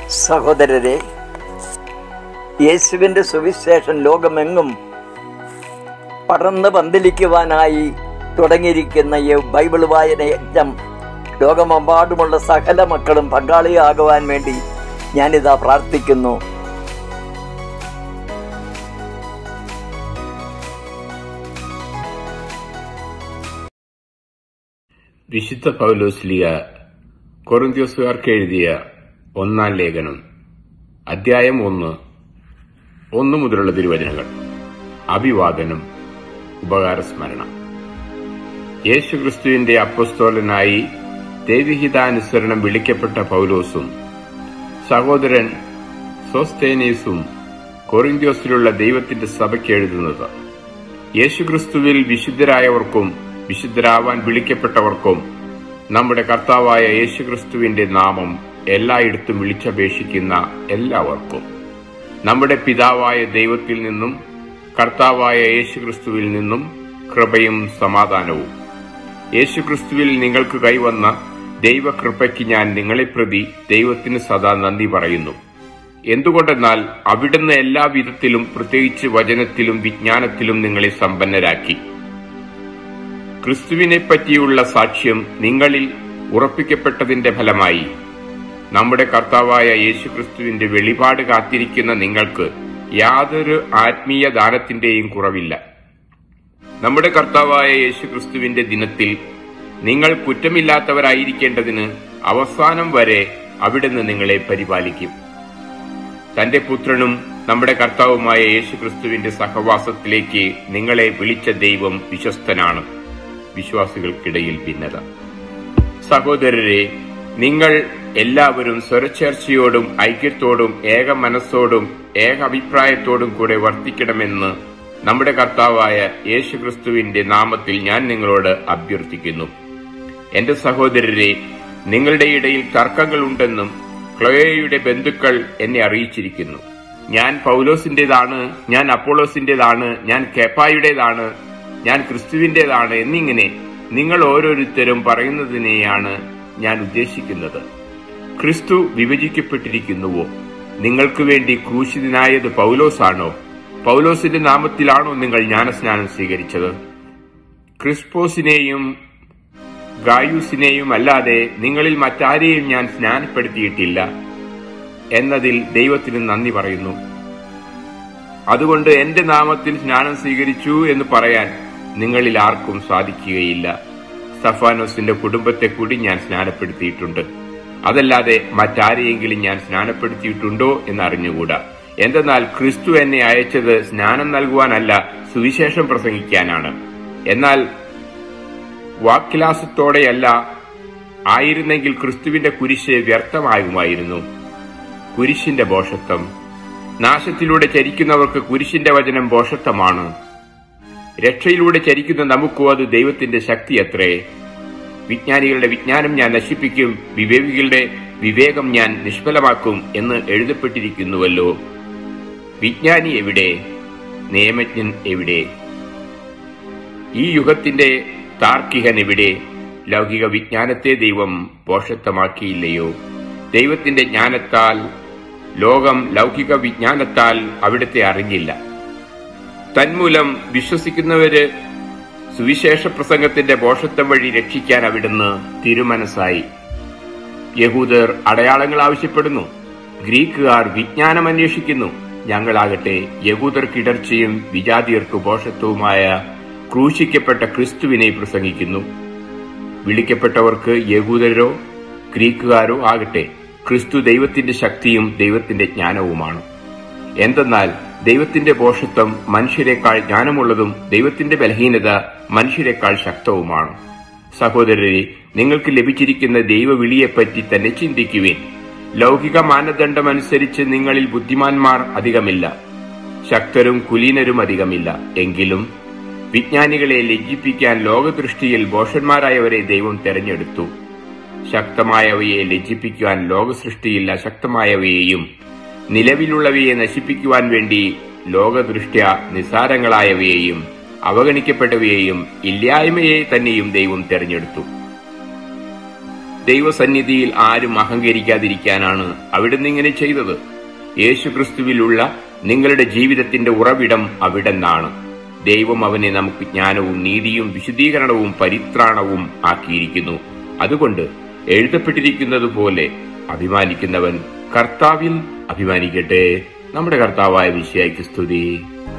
സഹോദരരെ യേശുവിൻ്റെ സുവിശേഷം ലോകമെങ്ങും പടർന്ന് പന്തലിക്കുവാനായി തുടങ്ങിയിരിക്കുന്ന ഈ ബൈബിൾ വായന യജ്ഞം ലോകമെമ്പാടുമുള്ള സകല മക്കളും പങ്കാളിയാകുവാൻ വേണ്ടി ഞാനിതാ പ്രാർത്ഥിക്കുന്നു വിശുദ്ധ പൗലോസ്ലിയ കൊറിന്ത്യോസുകാർക്ക് എഴുതിയ ഒന്നാം ലേഖനം അധ്യായം ഒന്ന് ഒന്ന് മുതലുള്ള തിരുവചനങ്ങൾ അഭിവാദനം ഉപകാരസ്മരണ യേശുക്രിസ്തുവിന്റെ അപ്പസ്തോലനായി ദൈവഹിതാനുസരണം വിളിക്കപ്പെട്ട പൗലോസും സഹോദരൻ സോസ്തേനീസും കൊറിന്ത്യോസിലുള്ള ദൈവത്തിന്റെ സഭയ്ക്ക് എഴുതുന്നത് യേശുക്രിസ്തുവിൽ വിശുദ്ധരായവർക്കും വിശുദ്ധരാവാൻ വിളിക്കപ്പെട്ടവർക്കും നമ്മുടെ കർത്താവായ യേശുക്രിസ്തുവിന്റെ നാമം എല്ലായിടത്തും വിളിച്ചപേക്ഷിക്കുന്ന എല്ലാവർക്കും നമ്മുടെ പിതാവായ ദൈവത്തിൽ നിന്നും കർത്താവായ യേശുക്രിസ്തുവിൽ നിന്നും കൃപയും സമാധാനവും യേശുക്രിസ്തുവിൽ നിങ്ങൾക്ക് കൈവന്ന ദൈവകൃപയ്ക്ക് ഞാൻ നിങ്ങളെ പ്രതി ദൈവത്തിന് സദാ നന്ദി പറയുന്നു എന്തുകൊണ്ടെന്നാൽ അവിടുന്ന് എല്ലാ വിധത്തിലും പ്രത്യേകിച്ച് വചനത്തിലും വിജ്ഞാനത്തിലും നിങ്ങളെ സമ്പന്നരാക്കി ക്രിസ്തുവിനെ പറ്റിയുള്ള സാക്ഷ്യം നിങ്ങളിൽ ഉറപ്പിക്കപ്പെട്ടതിന്റെ ഫലമായി നമ്മുടെ കർത്താവായ യേശുക്രിസ്തുവിന്റെ വെളിപാട് കാത്തിരിക്കുന്ന നിങ്ങൾക്ക് യാതൊരു ആത്മീയ ദാനത്തിന്റെയും കുറവില്ല നമ്മുടെ കർത്താവായ യേശുക്രിസ്തുവിന്റെ ദിനത്തിൽ നിങ്ങൾ കുറ്റമില്ലാത്തവരായിരിക്കേണ്ടതിന് അവസാനം വരെ അവിടുന്ന് നിങ്ങളെ പരിപാലിക്കും തന്റെ പുത്രനും നമ്മുടെ കർത്താവുമായ യേശുക്രിസ്തുവിന്റെ സഹവാസത്തിലേക്ക് നിങ്ങളെ വിളിച്ച ദൈവം വിശ്വസ്തനാണ് വിശ്വാസികൾക്കിടയിൽ ഭിന്നത സഹോദരരെ നിങ്ങൾ എല്ലാവരും സ്വരച്ചേർച്ചയോടും ഐക്യത്തോടും ഏക മനസ്സോടും ഏക അഭിപ്രായത്തോടും കൂടെ വർത്തിക്കണമെന്ന് നമ്മുടെ കർത്താവായ യേശുക്രിസ്തുവിന്റെ നാമത്തിൽ ഞാൻ നിങ്ങളോട് അഭ്യർത്ഥിക്കുന്നു എന്റെ സഹോദരരെ നിങ്ങളുടെ ഇടയിൽ തർക്കങ്ങളുണ്ടെന്നും ക്ലോയയുടെ ബന്ധുക്കൾ എന്നെ അറിയിച്ചിരിക്കുന്നു ഞാൻ പൗലോസിന്റേതാണ് ഞാൻ അപ്പോളോസിന്റേതാണ് ഞാൻ കേപ്പായുടേതാണ് ഞാൻ ക്രിസ്തുവിന്റേതാണ് എന്നിങ്ങനെ നിങ്ങൾ ഓരോരുത്തരും പറയുന്നതിനെയാണ് ഞാൻ ഉദ്ദേശിക്കുന്നത് ക്രിസ്തു വിഭജിക്കപ്പെട്ടിരിക്കുന്നുവോ നിങ്ങൾക്ക് വേണ്ടി ക്രൂശിതനായത് പൗലോസാണോ പൗലോസിന്റെ നാമത്തിലാണോ നിങ്ങൾ ജ്ഞാനസ്നാനം സ്വീകരിച്ചത് ക്രിസ്പോസിനെയും ഗായൂസിനെയും അല്ലാതെ നിങ്ങളിൽ മറ്റാരെയും ഞാൻ സ്നാനപ്പെടുത്തിയിട്ടില്ല എന്നതിൽ ദൈവത്തിന് നന്ദി പറയുന്നു അതുകൊണ്ട് എന്റെ നാമത്തിൽ സ്നാനം സ്വീകരിച്ചു എന്ന് പറയാൻ നിങ്ങളിൽ ആർക്കും സാധിക്കുകയില്ല സഫാനോസിന്റെ കുടുംബത്തെ കൂടി ഞാൻ സ്നാനപ്പെടുത്തിയിട്ടുണ്ട് അതല്ലാതെ മറ്റാരെയെങ്കിലും ഞാൻ സ്നാനപ്പെടുത്തിയിട്ടുണ്ടോ എന്ന് അറിഞ്ഞുകൂടാ എന്തെന്നാൽ ക്രിസ്തു എന്നെ അയച്ചത് സ്നാനം നൽകുവാനല്ല സുവിശേഷം പ്രസംഗിക്കാനാണ് എന്നാൽ വാക്കിലാസത്തോടെയല്ല ആയിരുന്നെങ്കിൽ ക്രിസ്തുവിന്റെ കുരിശ് വ്യർത്ഥമാകുമായിരുന്നു കുരിശിന്റെ ബോഷത്വം നാശത്തിലൂടെ ചരിക്കുന്നവർക്ക് കുരിശിന്റെ വചനം ബോഷത്വമാണ് രക്ഷയിലൂടെ ചരിക്കുന്ന നമുക്കും അത് ദൈവത്തിന്റെ ശക്തി അത്രേ വിജ്ഞാനികളുടെ വിജ്ഞാനം ഞാൻ നശിപ്പിക്കും വിവേകികളുടെ വിവേകം ഞാൻ നിഷ്ഫലമാക്കും എന്ന് എഴുതപ്പെട്ടിരിക്കുന്നുവല്ലോ വിജ്ഞാനി എവിടെ നിയമജ്ഞൻ എവിടെ ഈ യുഗത്തിന്റെ താർക്കികൻ എവിടെ ലൗകിക വിജ്ഞാനത്തെ ദൈവം പോഷത്വമാക്കിയില്ലയോ ദൈവത്തിന്റെ ജ്ഞാനത്താൽ ലോകം ലൗകിക വിജ്ഞാനത്താൽ അവിടുത്തെ അറിഞ്ഞില്ല തന്മൂലം വിശ്വസിക്കുന്നവര് സുവിശേഷ പ്രസംഗത്തിന്റെ പോഷത്വം വഴി രക്ഷിക്കാൻ അവിടുന്ന് തിരുമനസ്സായി യഹൂദർ അടയാളങ്ങൾ ആവശ്യപ്പെടുന്നു ഗ്രീക്കുകാർ വിജ്ഞാനം അന്വേഷിക്കുന്നു ഞങ്ങളാകട്ടെ യഹൂദർക്കിടർച്ചയും വിജാതിയർക്ക് പോഷത്വവുമായ ക്രൂശിക്കപ്പെട്ട ക്രിസ്തുവിനെ പ്രസംഗിക്കുന്നു വിളിക്കപ്പെട്ടവർക്ക് യഹൂദരോ ഗ്രീക്കുകാരോ ആകട്ടെ ക്രിസ്തു ദൈവത്തിന്റെ ശക്തിയും ദൈവത്തിന്റെ ജ്ഞാനവുമാണ് എന്തെന്നാൽ ദൈവത്തിന്റെ പോഷത്വം മനുഷ്യരെക്കാൾ ജ്ഞാനമുള്ളതും ദൈവത്തിന്റെ ബലഹീനത മനുഷ്യരെക്കാൾ ശക്തവുമാണ് സഹോദരരെ നിങ്ങൾക്ക് ലഭിച്ചിരിക്കുന്ന ദൈവവിളിയെപ്പറ്റി തന്നെ ചിന്തിക്കുവേൻ ലൗകിക മാനദണ്ഡമനുസരിച്ച് നിങ്ങളിൽ ബുദ്ധിമാന്മാർ അധികമില്ല ശക്തരും കുലീനരും അധികമില്ല എങ്കിലും വിജ്ഞാനികളെ ലജ്ജിപ്പിക്കാൻ ലോകദൃഷ്ടിയിൽ ബോഷന്മാരായവരെ ദൈവം തെരഞ്ഞെടുത്തു ശക്തമായവയെ ലജ്ജിപ്പിക്കുവാൻ ലോകസൃഷ്ടിയിൽ അശക്തമായവയെയും നിലവിലുള്ളവയെ നശിപ്പിക്കുവാൻ വേണ്ടി ലോകദൃഷ്ട്യ നിസാരങ്ങളായവയെയും അവഗണിക്കപ്പെട്ടവയെയും ഇല്ലായ്മയെ തന്നെയും ദൈവം തെരഞ്ഞെടുത്തു ദൈവസന്നിധിയിൽ ആരും അഹങ്കരിക്കാതിരിക്കാനാണ് അവിടുന്ന് ഇങ്ങനെ ചെയ്തത് യേശുക്രിസ്തുവിലുള്ള നിങ്ങളുടെ ജീവിതത്തിന്റെ ഉറവിടം അവിടെന്നാണ് ദൈവം അവനെ നമുക്ക് ജ്ഞാനവും നീതിയും വിശുദ്ധീകരണവും പരിത്രാണവും ആക്കിയിരിക്കുന്നു അതുകൊണ്ട് എഴുതപ്പെട്ടിരിക്കുന്നത് പോലെ അഭിമാനിക്കുന്നവൻ കർത്താവിൽ അഭിമാനിക്കട്ടെ നമ്മുടെ കർത്താവായ വിഷയക്ക് സ്തുതി